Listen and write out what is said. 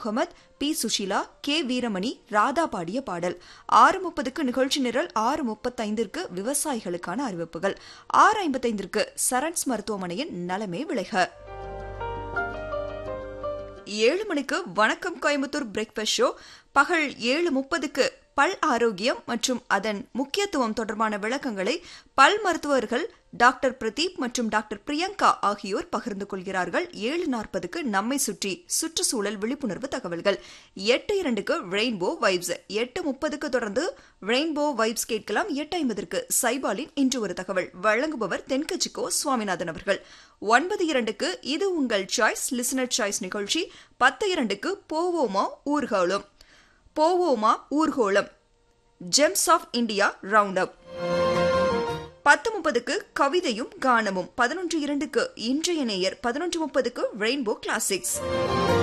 Mohammed P Susheela K Veeramani Radha பாடிய பாடல் ஆறு முப்பதுக்கு நிகழ்ச்சி நிரல் ஆறு முப்பத்தைந்திற்கு விவசாயிகளுக்கான அறிவிப்புகள் ஆறு ஐம்பத்தைந்திற்கு சரண்ஸ் மருத்துவமனையின் நலமே விளைக ஏழு மணிக்கு வணக்கம் கோயம்புத்தூர் பிரேக்ஃபாஸ்ட் ஷோ பகல் ஏழு முப்பதுக்கு பல் ஆரோக்கியம் மற்றும் அதன் முக்கியத்துவம் தொடர்பான விளக்கங்களை பல் மருத்துவர்கள் டாக்டர் பிரதீப் மற்றும் டாக்டர் பிரியங்கா ஆகியோர் பகிர்ந்து கொள்கிறார்கள் ஏழு நாற்பதுக்கு நம்மை சுற்றி சுற்றுச்சூழல் விழிப்புணர்வு தகவல்கள் எட்டு இரண்டுக்கு ரெயின்போ வைப்ஸ் எட்டு முப்பதுக்கு தொடர்ந்து ரெயின்போ வைப்ஸ் கேட்கலாம் எட்டு ஐம்பதற்கு சைபாலின் இன்று ஒரு தகவல் வழங்குபவர் தென்கட்சிக்கோ சுவாமிநாதன் அவர்கள் ஒன்பது இரண்டுக்கு இது உங்கள் சாய்ஸ் லிசனர் சாய்ஸ் நிகழ்ச்சி பத்து இரண்டுக்கு போவோமா ஊர்காலம் போவோமா ஊர்கோளம் gems of India round up பத்து முப்பதுக்கு கவிதையும் கானமும் பதினொன்று இரண்டுக்கு இன்றைய நேயர் பதினொன்று முப்பதுக்கு ரெயின்போ கிளாசிக்ஸ்